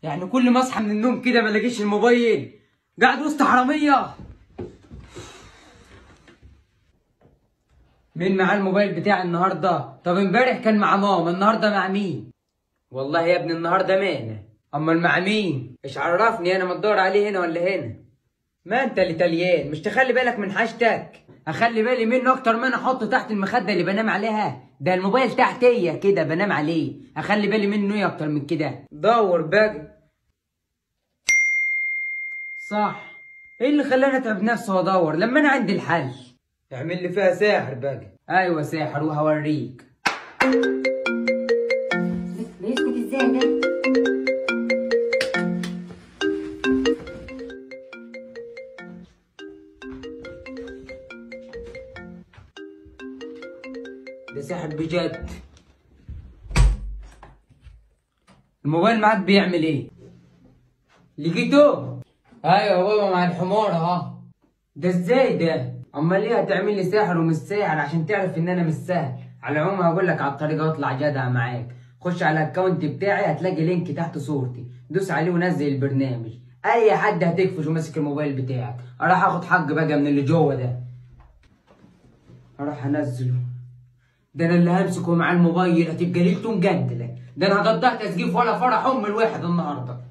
يعني كل ما اصحى من النوم كده ما الاقيش الموبايل قاعد وسط حراميه مين معاه الموبايل بتاعي النهارده طب امبارح كان مع ماما النهارده مع مين والله يا ابني النهارده مانا امال مع مين ايش عرفني انا ما تدور عليه هنا ولا هنا ما انت اللي تليان مش تخلي بالك من حاجتك اخلي بالي منه اكتر ما انا احطه تحت المخده اللي بنام عليها ده الموبايل تحتيه كده بنام عليه اخلي بالي منه ايه اكتر من كده دور بقى صح ايه اللي خلاني اتعب نفسي وادور لما انا عندي الحل اعمل لي فيها ساحر بقى ايوه ساحر وهوريك بيسكت ازاي ده ده ساحر بجد الموبايل معاك بيعمل ايه لقيته ايوه بابا مع الحمار اهو ده ازاي ده امال ليه هتعمل لي ساحر ومش ساحر عشان تعرف ان انا مش سهل على العموم هقول لك على الطريقه واطلع جدع معاك خش على الاكونت بتاعي هتلاقي لينك تحت صورتي دوس عليه ونزل البرنامج اي حد هتقفش وماسك الموبايل بتاعك اروح اخد حق بقى من اللي جوه ده اروح انزله ده انا اللي همسكه مع الموبايل هتبقى ليلته مجندله ده انا هقضيها تسقيف ولا فرح ام الواحد النهارده